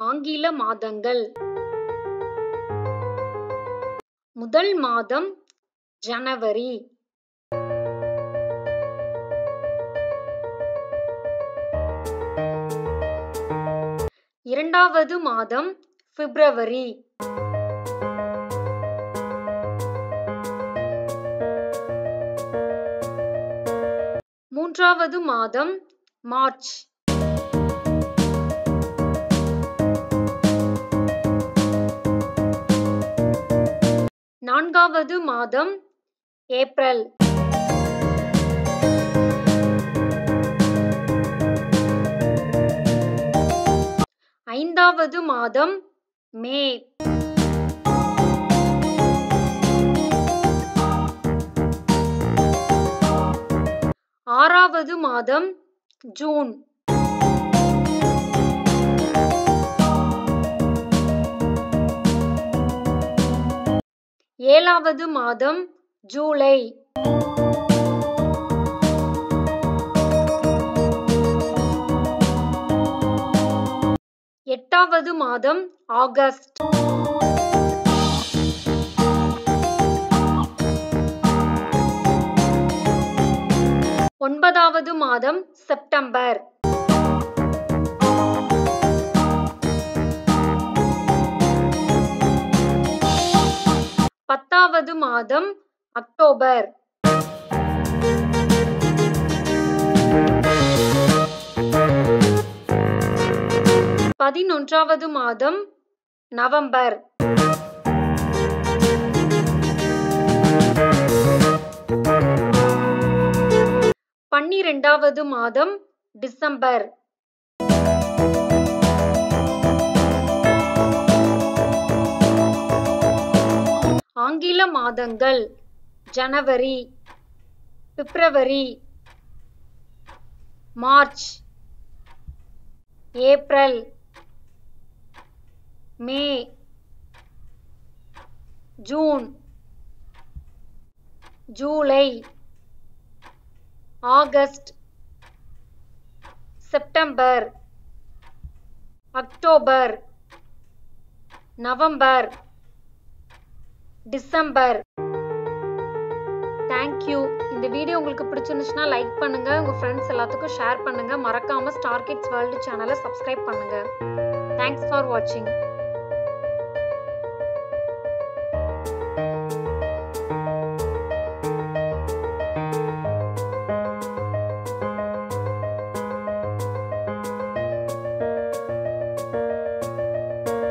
ஆங்கில மாதங்கள் முதல் மாதம் ஜனவரி இரண்டாவது மாதம் பிப்ரவரி மூன்றாவது மாதம் மார்ச் நான்காவது மாதம் ஏப்ரல் ஐந்தாவது மாதம் மே ஆறாவது மாதம் ஜூன் ஏழாவது மாதம் ஜூலை எட்டாவது மாதம் ஆகஸ்ட் ஒன்பதாவது மாதம் செப்டம்பர் பத்தாவது மாதம் அக்டோபர் பதினொன்றாவது மாதம் நவம்பர் பன்னிரெண்டாவது மாதம் டிசம்பர் ஆங்கில மாதங்கள் January February March April May June July August September October November December thank you இந்த வீடியோ உங்களுக்கு பிடிச்சிருந்துச்சுன்னா லைக் பண்ணுங்க உங்க ஃப்ரெண்ட்ஸ் எல்லாத்துக்கும் ஷேர் பண்ணுங்க மறக்காம ஸ்டார் கிட்ஸ் வேர்ல்டு சேனலை சப்ஸ்கிரைப் பண்ணுங்க தேங்க்ஸ் ஃபார் வாட்சிங்